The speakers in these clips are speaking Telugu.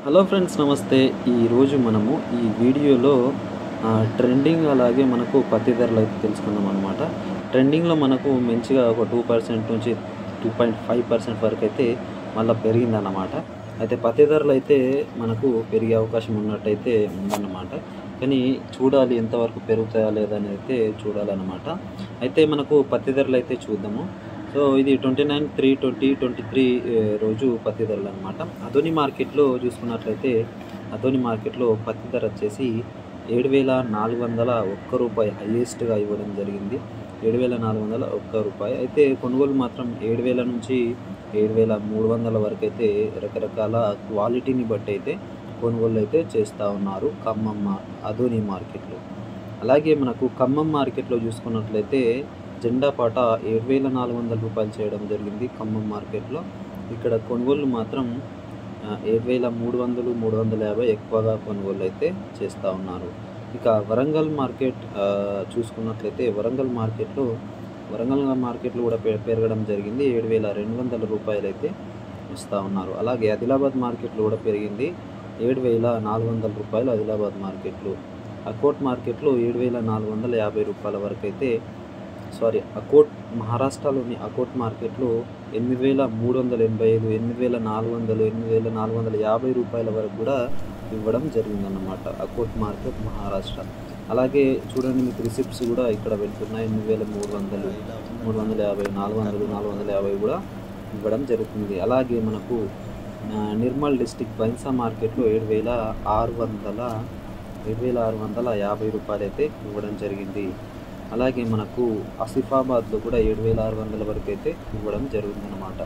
హలో ఫ్రెండ్స్ నమస్తే ఈరోజు మనము ఈ వీడియోలో ఆ, ట్రెండింగ్ అలాగే మనకు పత్తి ధరలు అయితే తెలుసుకుందాం అనమాట ట్రెండింగ్లో మనకు మంచిగా ఒక టూ పర్సెంట్ నుంచి టూ పాయింట్ ఫైవ్ పర్సెంట్ వరకు అయితే మళ్ళీ పెరిగిందన్నమాట అయితే పత్తి ధరలు అయితే మనకు పెరిగే అవకాశం ఉన్నట్టయితే ఉందన్నమాట కానీ చూడాలి ఎంతవరకు పెరుగుతాయా లేదా అనేది అయితే చూడాలన్నమాట అయితే మనకు పత్తి ధరలు అయితే చూద్దాము సో ఇది twenty nine three twenty twenty three రోజు పత్తి ధరలు అనమాట అదోని మార్కెట్లో చూసుకున్నట్లయితే అదోని మార్కెట్లో పత్తి ధర వచ్చేసి ఏడు వేల నాలుగు వందల ఒక్క రూపాయి హైయెస్ట్గా ఇవ్వడం జరిగింది ఏడు వేల నాలుగు వందల ఒక్క రూపాయి అయితే కొనుగోలు మాత్రం ఏడు వేల నుంచి ఏడు వేల మూడు వందల వరకు అయితే రకరకాల క్వాలిటీని బట్టి అయితే కొనుగోలు అయితే చేస్తూ ఉన్నారు ఖమ్మం మా- అదోని మార్కెట్లో అలాగే మనకు ఖమ్మం మార్కెట్లో చూసుకున్నట్లయితే జెండా పాట ఏడు వేల నాలుగు వందల రూపాయలు చేయడం జరిగింది ఖమ్మం మార్కెట్లో ఇక్కడ కొనుగోలు మాత్రం ఆ, ఏడు వేల మూడు వందలు మూడు వందల యాభై ఎక్కువగా కొనుగోలు అయితే చేస్తూ ఉన్నారు ఇక వరంగల్ మార్కెట్ ఆ, చూసుకున్నట్లయితే వరంగల్ మార్కెట్లో వరంగల్ మార్కెట్లో కూడా పె- పెరగడం జరిగింది ఏడు వేల రెండు వందల రూపాయలు అయితే ఇస్తూ ఉన్నారు అలాగే ఆదిలాబాద్ మార్కెట్లో కూడా పెరిగింది ఏడు వేల నాలుగు వందల రూపాయలు ఆదిలాబాద్ మార్కెట్లో అకోట్ మార్కెట్లో ఏడు వేల నాలుగు వందల యాభై రూపాయల వరకు అయితే సారీ అకోట్ మహారాష్ట్రలోని అకోట్ మార్కెట్లో ఎనిమిది వేల మూడు వందల ఎనభై ఐదు ఎనిమిది వేల నాలుగు వందలు ఎనిమిది వేల నాలుగు వందల యాభై రూపాయల వరకు కూడా ఇవ్వడం జరిగిందన్నమాట అకోట్ మార్కెట్ మహారాష్ట్ర అలాగే చూడండి మీకు రిసిప్ట్స్ కూడా ఇక్కడ వెళ్తున్నాయి ఎనిమిది వేల మూడు వందలు మూడు వందల యాభై నాలుగు వందలు నాలుగు వందల యాభై కూడా ఇవ్వడం జరుగుతుంది అలాగే మనకు ఆ, నిర్మల్ డిస్టిక్ బైన్సా మార్కెట్లో ఏడు వేల ఆరు వందల ఏడు వేల ఆరు వందల యాభై రూపాయలు అయితే ఇవ్వడం జరిగింది అలాగే మనకు ఆసిఫాబాద్లో కూడా ఏడు వేల ఆరు వందల వరకు అయితే ఇవ్వడం జరుగుతుందన్నమాట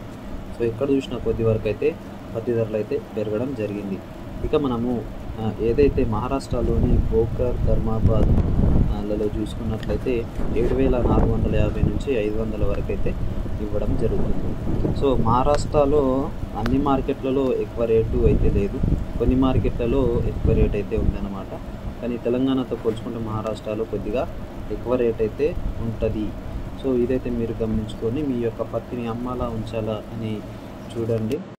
సో ఎక్కడ చూసిన కొద్ది వరకు అయితే పత్తి ధరలు అయితే పెరగడం జరిగింది ఇక మనము ఆ, ఏదైతే మహారాష్ట్రలోని భోకర్ ధర్మాబాద్ ఆ, లలో చూసుకున్నట్లయితే ఏడు వేల నాలుగు వందల యాభై నుంచి ఐదు వందల వరకు అయితే ఇవ్వడం జరుగుతుంది సో మహారాష్ట్రలో అన్ని మార్కెట్లలో ఎక్కువ రేటు అయితే లేదు కొన్ని మార్కెట్లలో ఎక్కువ రేట్ అయితే ఉందన్నమాట కానీ తెలంగాణతో పోల్చుకుంటే మహారాష్ట్రలో కొద్దిగా ఎక్కువ రేట్ అయితే ఉంటుంది సో ఇదైతే మీరు గమనించుకొని మీ యొక్క పత్తిని అమ్మాలా ఉంచాలా అని చూడండి